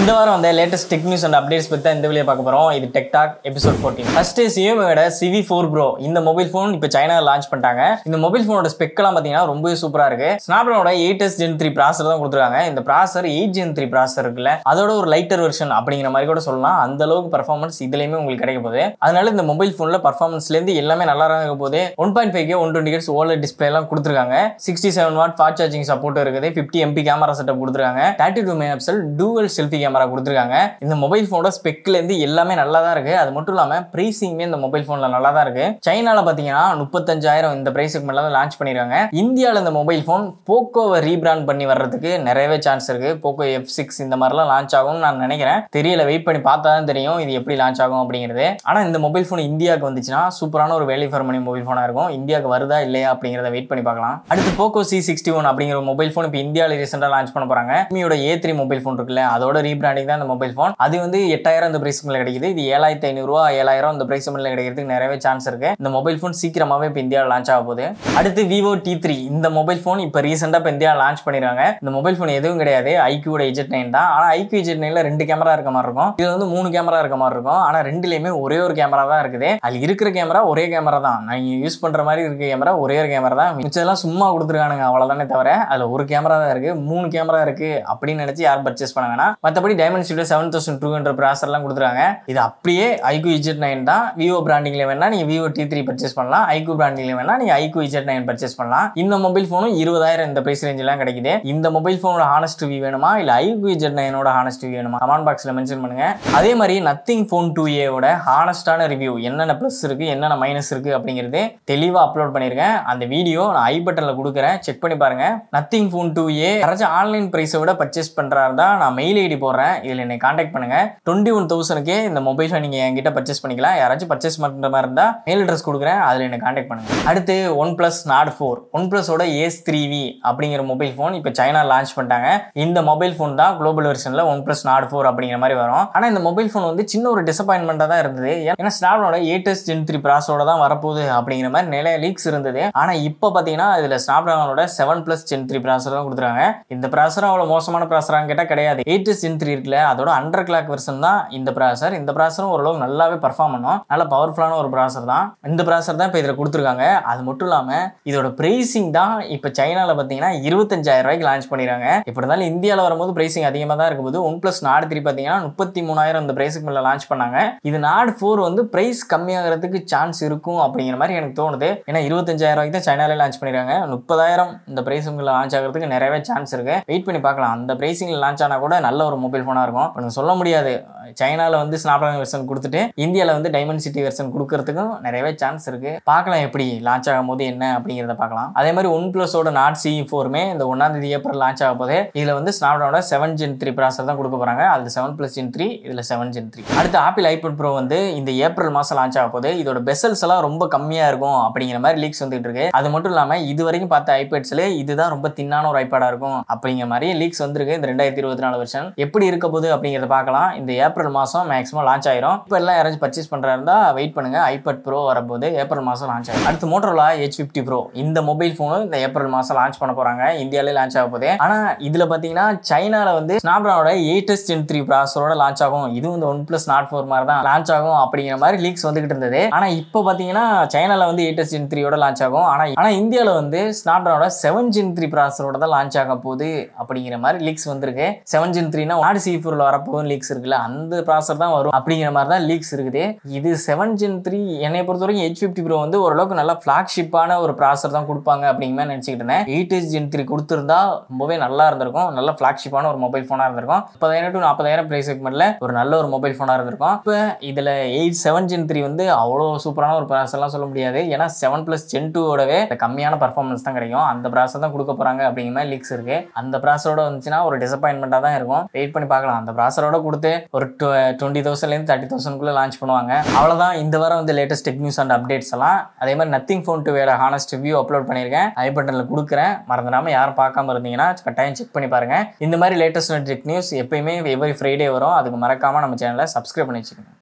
இந்த வாரம் வந்த latest tech news and updates பற்றி தான் இந்த வீடியோ பார்க்க போகிறோம் இது tech talk episode fourteen first சிஎமோட சிவி ஃபோர் ப்ரோ இந்த மொபைல் ஃபோன் இப்போ சைனாவில் லான்ச் பண்ணிட்டாங்க இந்த மொபைல் ஃபோனோட ஸ்பெக்கெல்லாம் பார்த்தீங்கன்னா ரொம்பவே சூப்பராக இருக்கு ஸ்னாப்டிராகனோட eight S gen three processor தான் கொடுத்துருக்காங்க இந்த ப்ராசர் எயிட் ஜென் த்ரீ ப்ராசர் இருக்குல்ல அதோட ஒரு லைட்டர் வெர்ஷன் அப்படிங்கிற மாதிரி கூட சொல்லலாம் அந்த அளவுக்கு பர்ஃபார்மன்ஸ் இதுலையுமே உங்களுக்கு கிடைக்க போகுது அதனால இந்த மொபைல் ஃபோனில் பர்ஃபார்மன்ஸ்லேருந்து எல்லாமே நல்லா தான் இருக்க போது one point five K one twenty hertz OLED display எல்லாம் கொடுத்துருக்காங்க sixty seven watt fast charging support இருக்குது ஃபிஃப்டி எம்பி கேமரா செட்டப் கொடுத்துருக்காங்க thirty two megapixel dual selfie camera கொடுத்துருக்காங்க இந்த மொபைல் ஃபோனோட ஸ்பெக்லேருந்து எல்லாமே நல்லா தான் இருக்கு அது மட்டும் இல்லாமல் ப்ரைஸிங்குமே இந்த மொபைல் ஃபோனில் நல்லா தான் இருக்கு சைனால பார்த்தீங்கன்னா முப்பத்தஞ்சாயிரம் இந்த ப்ரைஸுக்கு மேலே தான் லான்ச் பண்ணிருக்காங்க இந்தியாவில் இந்த மொபைல் ஃபோன் போக்கோவை ரீபிராண்ட் பண்ணி வர்றதுக்கு நிறையவே சான்ஸ் இருக்கு போக்கோ எஃப் சிக்ஸ் இந்த மாதிரிலாம் லான்ச் ஆகும்னு நான் நினைக்கிறேன் தெரியல வெயிட் பண்ணி பார்த்தா தான் தெரியும் இது எப்படி லான்ச் ஆகும் அப்படிங்கிறது ஆனால் இந்த மொபைல் ஃபோன் இந்தியாவுக்கு வந்துச்சுன்னா சூப்பரான ஒரு வேல்யூ ஃபார் மணி மொபைல் ஃபோனாக இருக்கும் இந்தியாவுக்கு வருதா இல்லையா அப்படிங்கிறத வெயிட் பண்ணி பார்க்கலாம் அடுத்து போக்கோ சி சிக்ஸ்டி ஒன் அப்படிங்கிற ஒரு மொபைல் ஃபோன் இப்போ இந்தியாவில் ரீசெண்டாக லான்ச் பண்ண போறாங்க மீயோட ஏ த்ரீ மொபைல் ஃபோன் இருக்குல்ல அதோட ரீபிராண்டிங் தான் இந்த மொபைல் ஃபோன் அது வந்து எட்டாயிரம் இந்த பிரைஸ் மேலே கிடைக்குது இது ஏழாயிரத்தி ஐநூறுரூவா ஏழாயிரம் இந்த பிரைஸ் மேலே கிடைக்கிறதுக்கு நிறையவே சான்ஸ் இருக்கு இந்த மொபைல் ஃபோன் சீக்கிரமாகவே இப்போ இந்தியாவில் லான்ச் ஆக போகுது அடுத்து விவோ டி த்ரீ இந்த மொபைல் ஃபோன் இப்போ ரீசெண்டாக இப்போ இந்தியாவில் லான்ச் பண்ணிருக்காங்க இந்த மொபைல் ஃபோன் எதுவும் கிடையாது ஐக்யூட இஜெட் நைன் தான் ஆனால் ஐக்யூ இஜெட் நைனில் ரெண்டு கேமரா இருக்க மாதிரி இருக்கும் இது வந்து மூணு கேமரா இருக்க மாதிரி இருக்கும் ஆனால் ரெண்டுலேயுமே ஒரே ஒரு கேமரா தான் இருக்குது அது இருக்கிற கேமரா ஒரே கேமரா தான் நீங்கள் யூஸ் பண்ணுற மாதிரி இருக்க கேமரா ஒரே ஒரு கேமரா தான் மிச்சதெல்லாம் சும்மா கொடுத்துருக்கானுங்க அவ்வளோதானே தவிர அதில் ஒரு கேமரா தான் இருக்குது மூணு கேமரா இருக்குது அப்படின்னு நினச்சி யாரும் பர்ச்சேஸ் பண்ண வேணாம் மற்றபடி Dimensity seven thousand two hundred ப்ராசர்லாம் கொடுத்துருக்காங்க இது அப்படியே ஐக்யூ இஜெட் நைன் தான் விவோ பிராண்டிங்ல வேணா நீங்கள் விவோ டி த்ரீ பர்ச்சேஸ் பண்ணலாம் ஐக்யூ பிராண்டிங்ல வேணா நீங்கள் ஐக்யூ இஜெட் நைன் பர்ச்சேஸ் பண்ணலாம் இந்த மொபைல் ஃபோனும் இருபதாயிரம் இந்த பிரைஸ் ரேஞ்செலாம் கிடைக்குது இந்த மொபைல் ஃபோனோட ஹானஸ்ட் ரிவ்யூ வேணுமா இல்லை ஐக்யூ இஜெட் நைனோட ஹானஸ்ட் ரிவ்யூ வேணுமா கமெண்ட் பாக்ஸில் மென்ஷன் பண்ணுங்க அதே மாதிரி நத்திங் ஃபோன் டூ ஏவோட ஹானஸ்டான ரிவ்யூ என்னென்ன ப்ளஸ் இருக்கு என்னென்ன மைனஸ் இருக்கு அப்படிங்கிறது தெளிவாக அப்லோட் பண்ணியிருக்கேன் அந்த வீடியோ நான் ஐ பட்டனில் கொடுக்குறேன் செக் பண்ணி பாருங்க நத்திங் ஃபோன் டூ ஏ யாராச்சும் ஆன்லைன் ப்ரைஸை விட பர்ச்சேஸ் பண்ணுறாரு தான் நான் மெயில் ஐடி போடுறேன் இதில் என்னை காண்டாக்ட் பண்ணுங்க டுவெண்ட்டி ஒன் தௌசண்ட்க்கே இந்த மொபைல் ஃபோன் நீங்கள் என்கிட்ட பர்ச்சேஸ் பண்ணிக்கலாம் யாராச்சும் பர்ச்சேஸ் பண்ணுற மாதிரி இருந்தால் மெயில் அட்ரஸ் கொடுக்குறேன் அதில் என்னை காண்டாக்ட் பண்ணுங்க அடுத்து ஒன் ப்ளஸ் நாட் ஃபோர் ஒன் ப்ளஸோட ஏஸ் த்ரீ வி அப்படிங்கிற மொபைல் ஃபோன் இப்போ சைனா லான்ச் பண்ணிட்டாங்க இந்த மொபைல் ஃபோன் தான் குளோபல் வெர்ஷனில் ஒன் ப்ளஸ் நாட் ஃபோர் அப்படிங்கிற மாதிரி வரும் ஆனால் இந்த மொபைல் ஃபோன் வந்து சின்ன ஒரு டிசப்பாயின்மெண்ட்டாக தான் இருந்தது ஏன்னா ஸ்னாப்டோட ஏட்டஸ்ட் ஜென் த்ரீ ப்ராஸோட தான் வரப்போகுது அப்படிங்கிற மாதிரி நிறைய லீக்ஸ் இருந்தது ஆனால் இப்போ பார்த்தீங்கன்னா இதில் ஸ்னாப்டிராகனோட seven plus gen three processor தான் கொடுத்துருக்காங்க இந்த ப்ராசர் அவ்வளோ மோசமான ப்ராசரான்னு கேட்டால் கிடையாது எயிட்டஸ்ட் ஜென் த்ரீ இருக்குல்ல அதோட அண்டர் கிளாக் வெர்ஷன் தான் இந்த ப்ராசர் இந்த ப்ராசரும் ஓரளவுக்கு நல்லாவே பர்ஃபார்ம் பண்ணும் நல்ல பவர்ஃபுல்லான ஒரு ப்ராசர் தான் இந்த ப்ராசர் தான் இப்போ இதில் கொடுத்துருக்காங்க அது மட்டும் இல்லாமல் இதோட ப்ரைசிங் தான் இப்போ சைனாவில் பார்த்தீங்கன்னா இருபத்தஞ்சாயிரம் ரூபாய்க்கு லான்ச் பண்ணிடுறாங்க இப்படி இருந்தாலும் இந்தியாவில் வரும்போது ப்ரைசிங் அதிகமாக தான் இருக்கும்போது ஒன் ப்ளஸ் நாடு த்ரீ பார்த்தீங்கன்னா முப்பத்தி மூணாயிரம் இந்த ப்ரைஸுக்கு மேலே லான்ச் பண்ணாங்க இது நாடு ஃபோர் வந்து ப்ரைஸ் கம்மியாகிறதுக்கு சான்ஸ் இருக்கும் அப்படிங்கிற மாதிரி எனக்கு தோணுது ஏன்னா இருபத்தஞ்சாயிரம் ரூபாய்க்கு தான் சைனாலே லான்ச் பண்ணிடுறாங்க முப்பதாயிரம் இந்த ப்ரைஸுக்கு லான்ச் ஆகிறதுக்கு நிறையவே சான்ஸ் இருக்கு வெயிட் பண்ணி பார்க்கலாம் அந்த ப்ரைஸிங்கில் லான்ச் ஆனால் கூட நல்ல ஒரு மொபைல் ஃபோனாக இருக்கும் இப்போ நீங்க சொல்ல முடியாது சைனாவில் வந்து ஸ்னாப்டிராகன் வெர்ஷன் கொடுத்துட்டு இந்தியாவில் வந்து டைமண்ட் சிட்டி வெர்ஷன் கொடுக்கறதுக்கும் நிறையவே சான்ஸ் இருக்கு பார்க்கலாம் எப்படி லான்ச் ஆகும் போது என்ன அப்படிங்கிறத பார்க்கலாம் அதே மாதிரி ஒன் பிளஸோட நாட் சி ஃபோருமே இந்த ஒன்றாம் தேதி ஏப்ரல் லான்ச் ஆக போது இதில் வந்து ஸ்னாப்டிராகனோட செவன் ஜென் த்ரீ ப்ராசர் தான் கொடுக்க போகிறாங்க அதில் செவன் ப்ளஸ் ஜென் த்ரீ இதில் செவன் ஜென் த்ரீ அடுத்து ஆப்பிள் ஐபட் ப்ரோ வந்து இந்த ஏப்ரல் மாதம் லான்ச் ஆக போது இதோட பெசல்ஸ் எல்லாம் ரொம்ப கம்மியாக இருக்கும் அப்படிங்கிற மாதிரி லீக்ஸ் வந்துட்டு இருக்கு அது மட்டும் இல்லாமல் இது வரைக்கும் பார்த்த ஐபேட்ஸ்ல இதுதான் ரொம்ப தின்னான ஒரு ஐபேடாக இருக்கும் அப்படிங்கிற மாதிரி லீக்ஸ் வந்திருக்கு இந்த ரெண்டாயிரத்தி இருபத்தி நாலு வருஷன் எப்படி இருக்க போகுது அப்படிங்கிறத பார்க்கலாம் இந்த ஏப்ரல் மாதம் மேக்ஸிமம் லான்ச் ஆயிரும் இப்போ எல்லாம் யாராச்சும் பர்ச்சேஸ் பண்ணுறா இருந்தா வெயிட் பண்ணுங்க ஐபட் ப்ரோ வரப்போது ஏப்ரல் மாதம் லான்ச் ஆகும் அடுத்து மோட்டரோலா ஹெச் ஃபிஃப்டி ப்ரோ இந்த மொபைல் ஃபோனும் இந்த ஏப்ரல் மாதம் லான்ச் பண்ண போறாங்க இந்தியாவிலே லான்ச் ஆக போகுது ஆனால் இதில் பார்த்தீங்கன்னா சைனாவில் வந்து ஸ்னாப்டிராகனோட எயிட்டஸ்ட் ஜென் த்ரீ ப்ராசரோட லான்ச் ஆகும் இதுவும் இந்த ஒன் பிளஸ் நாட் ஃபோர் மாதிரி தான் லான்ச் ஆகும் அப்படிங்கிற மாதிரி லீக்ஸ் வந்துகிட்டு இருந்தது ஆனால் இப்போ பார்த்தீங்கன்னா சைனாவில் வந்து எயிட்டஸ்ட் ஜென் த்ரீயோட லான்ச் ஆகும் ஆனால் ஆனால் இந்தியாவில் வந்து ஸ்னாப்டிராகனோட செவன் ஜென் த்ரீ ப்ராசரோட தான் லான்ச் ஆக போகுது அப்படிங்கிற மாதிரி லீக்ஸ் வந்திருக்கு செவன் ஜென் த்ரீனா நாடு சி ஃபோரில் வரப்போகுது லீக்ஸ் இருக்குல்ல அந்த ப்ராசர் தான் வரும் அப்படிங்கிற மாதிரி தான் லீக்ஸ் இருக்குது இது செவன் ஜென் த்ரீ என்னை பொறுத்த வரைக்கும் ஹெச் ஃபிஃப்டி ப்ரோ வந்து ஓரளவுக்கு நல்லா ஃப்ளாக்ஷிப்பான ஒரு ப்ராசர் தான் கொடுப்பாங்க அப்படிங்கிற மாதிரி நினச்சிக்கிட்டு இருந்தேன் எயிட் எஸ் ஜென் த்ரீ கொடுத்துருந்தா ரொம்பவே நல்லா இருந்திருக்கும் நல்ல ஃப்ளாக்ஷிப்பான ஒரு மொபைல் ஃபோனாக இருந்திருக்கும் முப்பதாயிரம் டு நாற்பதாயிரம் ப்ரைஸ் செக்மெண்ட்ல ஒரு நல்ல ஒரு மொபைல் ஃபோனாக இருந்திருக்கும் இப்போ இதில் எயிட் செவன் ஜென் த்ரீ வந்து அவ்வளோ சூப்பரான ஒரு ப்ராசர்லாம் சொல்ல முடியாது ஏன்னா செவன் ப்ளஸ் ஜென் டூவோடவே கம்மியான பர்ஃபார்மன்ஸ் தான் கிடைக்கும் அந்த ப்ராசர் தான் கொடுக்க போகிறாங்க அப்படிங்கிற மாதிரி லீக்ஸ் இருக்கு அந்த ப்ராசரோட வந்துச்சுன்னா ஒரு டிசப்பாயின்மெண்ட்டாக தான் இருக்கும் வெயிட் பண்ணி பார்க்கலாம் அந்த ப்ராசரோட கொடுத்து ஒரு டுவெண்ட்டி தௌசண்ட்லேருந்து தேர்ட்டி தௌசண்ட்குள்ளே லான்ச் பண்ணுவாங்க அவ்வளோதான் இந்த வாரம் வந்து latest tech news and updates எல்லாம் அதே மாதிரி நத்திங் ஃபோன் டு வேற ஹானஸ்ட் ரிவ்யூ அப்லோட் பண்ணியிருக்கேன் ஐ பட்டனில் கொடுக்குறேன் மறந்துடாமல் யாரும் பார்க்காம இருந்தீங்கன்னா கட்டாயம் செக் பண்ணி பாருங்க இந்த மாதிரி லேட்டஸ்ட் டெக் நியூஸ் எப்பயுமே எவ்ரி ஃப்ரைடே வரும் அதுக்கு மறக்காமல் நம்ம சேனலை சப்ஸ்கிரைப் பண்ணி வச்சுக்கோங்க